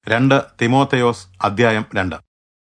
രണ്ട് തിമോത്തയോസ് അദ്ധ്യായം രണ്ട്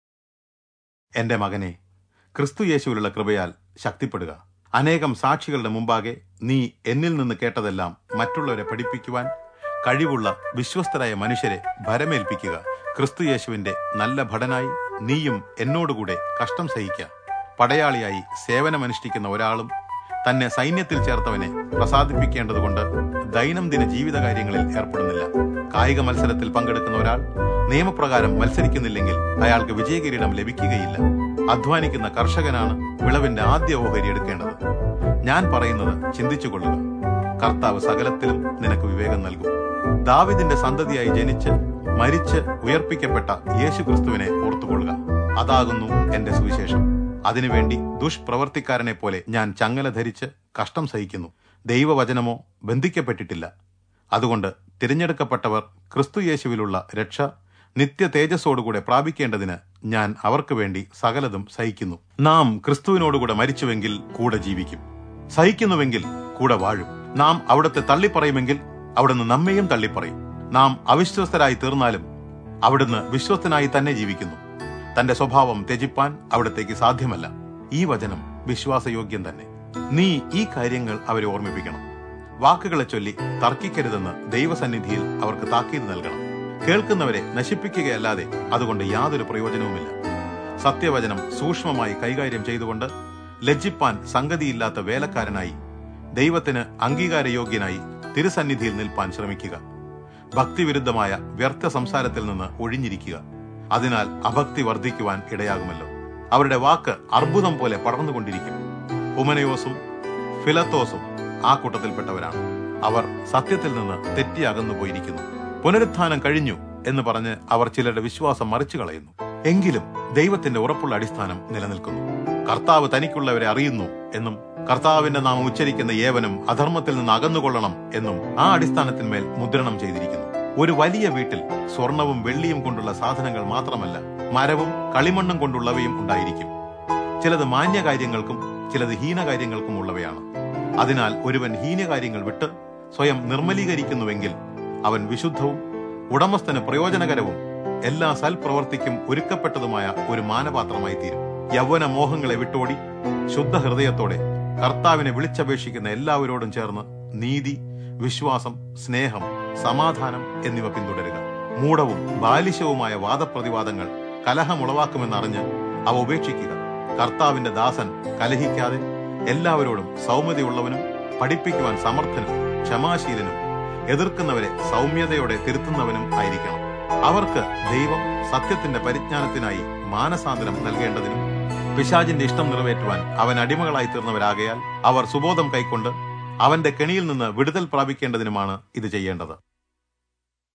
എന്റെ മകനെ ക്രിസ്തു യേശുവിലുള്ള കൃപയാൽ ശക്തിപ്പെടുക അനേകം സാക്ഷികളുടെ മുമ്പാകെ നീ എന്നിൽ നിന്ന് കേട്ടതെല്ലാം മറ്റുള്ളവരെ പഠിപ്പിക്കുവാൻ കഴിവുള്ള വിശ്വസ്തരായ മനുഷ്യരെ ഭരമേൽപ്പിക്കുക ക്രിസ്തു യേശുവിന്റെ നല്ല ഭടനായി നീയും എന്നോടുകൂടെ കഷ്ടം സഹിക്കുക പടയാളിയായി സേവനമനുഷ്ഠിക്കുന്ന ഒരാളും തന്നെ സൈന്യത്തിൽ ചേർത്തവനെ പ്രസാദിപ്പിക്കേണ്ടതുകൊണ്ട് ദൈനംദിന ജീവിതകാര്യങ്ങളിൽ ഏർപ്പെടുന്നില്ല കായിക മത്സരത്തിൽ പങ്കെടുക്കുന്ന ഒരാൾ നിയമപ്രകാരം മത്സരിക്കുന്നില്ലെങ്കിൽ അയാൾക്ക് വിജയകിരീടം ലഭിക്കുകയില്ല അധ്വാനിക്കുന്ന കർഷകനാണ് വിളവിന്റെ ആദ്യ ഓഹരി എടുക്കേണ്ടത് ഞാൻ പറയുന്നത് ചിന്തിച്ചുകൊള്ളുക കർത്താവ് സകലത്തിലും നിനക്ക് വിവേകം നൽകും ദാവിദിന്റെ സന്തതിയായി ജനിച്ച് മരിച്ച് ഉയർപ്പിക്കപ്പെട്ട യേശു ക്രിസ്തുവിനെ ഓർത്തുകൊള്ളുക അതാകുന്നു എന്റെ സുവിശേഷം അതിനുവേണ്ടി ദുഷ്പ്രവർത്തിക്കാരനെ പോലെ ഞാൻ ചങ്ങല ധരിച്ച് കഷ്ടം സഹിക്കുന്നു ദൈവവചനമോ ബന്ധിക്കപ്പെട്ടിട്ടില്ല അതുകൊണ്ട് തിരഞ്ഞെടുക്കപ്പെട്ടവർ ക്രിസ്തു യേശുവിലുള്ള രക്ഷ നിത്യ തേജസ്സോടുകൂടെ പ്രാപിക്കേണ്ടതിന് ഞാൻ അവർക്ക് വേണ്ടി സകലതും സഹിക്കുന്നു നാം ക്രിസ്തുവിനോടുകൂടെ മരിച്ചുവെങ്കിൽ കൂടെ ജീവിക്കും സഹിക്കുന്നുവെങ്കിൽ കൂടെ വാഴും നാം അവിടുത്തെ തള്ളിപ്പറയുമെങ്കിൽ അവിടുന്ന് നമ്മെയും തള്ളിപ്പറയും നാം അവിശ്വസ്തരായി തീർന്നാലും അവിടുന്ന് വിശ്വസ്തനായി തന്നെ ജീവിക്കുന്നു തന്റെ സ്വഭാവം ത്യജിപ്പാൻ അവിടത്തേക്ക് സാധ്യമല്ല ഈ വചനം വിശ്വാസയോഗ്യം തന്നെ നീ ഈ കാര്യങ്ങൾ അവരെ ഓർമ്മിപ്പിക്കണം വാക്കുകളെ ചൊല്ലി തർക്കിക്കരുതെന്ന് ദൈവസന്നിധിയിൽ അവർക്ക് താക്കീത് നൽകണം കേൾക്കുന്നവരെ നശിപ്പിക്കുകയല്ലാതെ അതുകൊണ്ട് യാതൊരു പ്രയോജനവുമില്ല സത്യവചനം സൂക്ഷ്മമായി കൈകാര്യം ചെയ്തുകൊണ്ട് ലജ്ജിപ്പാൻ സംഗതിയില്ലാത്ത വേലക്കാരനായി ദൈവത്തിന് അംഗീകാരയോഗ്യനായി തിരുസന്നിധിയിൽ നിൽപ്പാൻ ശ്രമിക്കുക ഭക്തിവിരുദ്ധമായ വ്യർത്ഥ സംസാരത്തിൽ നിന്ന് ഒഴിഞ്ഞിരിക്കുക അതിനാൽ അഭക്തി വർദ്ധിക്കുവാൻ ഇടയാകുമല്ലോ അവരുടെ വാക്ക് അർബുദം പോലെ പടർന്നുകൊണ്ടിരിക്കും ഹുമനയോസും ഫിലത്തോസും ആ കൂട്ടത്തിൽപ്പെട്ടവരാണ് അവർ സത്യത്തിൽ നിന്ന് തെറ്റി അകന്നു പോയിരിക്കുന്നു പുനരുത്ഥാനം കഴിഞ്ഞു എന്ന് പറഞ്ഞ് അവർ ചിലരുടെ വിശ്വാസം മറിച്ചു കളയുന്നു എങ്കിലും ദൈവത്തിന്റെ ഉറപ്പുള്ള അടിസ്ഥാനം നിലനിൽക്കുന്നു കർത്താവ് തനിക്കുള്ളവരെ അറിയുന്നു എന്നും കർത്താവിന്റെ നാമം ഉച്ചരിക്കുന്ന ഏവനും അധർമ്മത്തിൽ നിന്ന് അകന്നുകൊള്ളണം എന്നും ആ അടിസ്ഥാനത്തിന്മേൽ മുദ്രണം ചെയ്തിരിക്കുന്നു ഒരു വലിയ വീട്ടിൽ സ്വർണവും വെള്ളിയും കൊണ്ടുള്ള സാധനങ്ങൾ മാത്രമല്ല മരവും കളിമണ്ണും കൊണ്ടുള്ളവയും ഉണ്ടായിരിക്കും ചിലത് മാന്യകാര്യങ്ങൾക്കും ചിലത് ഹീനകാര്യങ്ങൾക്കും ഉള്ളവയാണ് അതിനാൽ ഒരുവൻ ഹീനകാര്യങ്ങൾ വിട്ട് സ്വയം നിർമ്മലീകരിക്കുന്നുവെങ്കിൽ അവൻ വിശുദ്ധവും ഉടമസ്ഥന് പ്രയോജനകരവും എല്ലാ സൽപ്രവർത്തിക്കും ഒരുക്കപ്പെട്ടതുമായ ഒരു മാനപാത്രമായി തീരും യൗവന മോഹങ്ങളെ വിട്ടോടി ശുദ്ധ ഹൃദയത്തോടെ കർത്താവിനെ വിളിച്ചപേക്ഷിക്കുന്ന എല്ലാവരോടും ചേർന്ന് നീതി വിശ്വാസം സ്നേഹം സമാധാനം എന്നിവ പിന്തുടരുക മൂഢവും ബാലിശവുമായ വാദപ്രതിവാദങ്ങൾ കലഹമുളവാക്കുമെന്നറിഞ്ഞ് അവ ഉപേക്ഷിക്കുക കർത്താവിന്റെ ദാസൻ കലഹിക്കാതെ എല്ലാവരോടും സൗമ്യതയുള്ളവനും പഠിപ്പിക്കുവാൻ സമർത്ഥനും ക്ഷമാശീലനും എതിർക്കുന്നവരെ സൗമ്യതയോടെ തിരുത്തുന്നവനും ആയിരിക്കണം അവർക്ക് ദൈവം സത്യത്തിന്റെ പരിജ്ഞാനത്തിനായി മാനസാന്തരം നൽകേണ്ടതിനും പിശാചിന്റെ ഇഷ്ടം നിറവേറ്റുവാൻ അവൻ അടിമകളായി തീർന്നവരാകയാൽ അവർ സുബോധം കൈക്കൊണ്ട് അവന്റെ കെണിയിൽ നിന്ന് വിടുതൽ പ്രാപിക്കേണ്ടതിനുമാണ് ഇത് ചെയ്യേണ്ടത്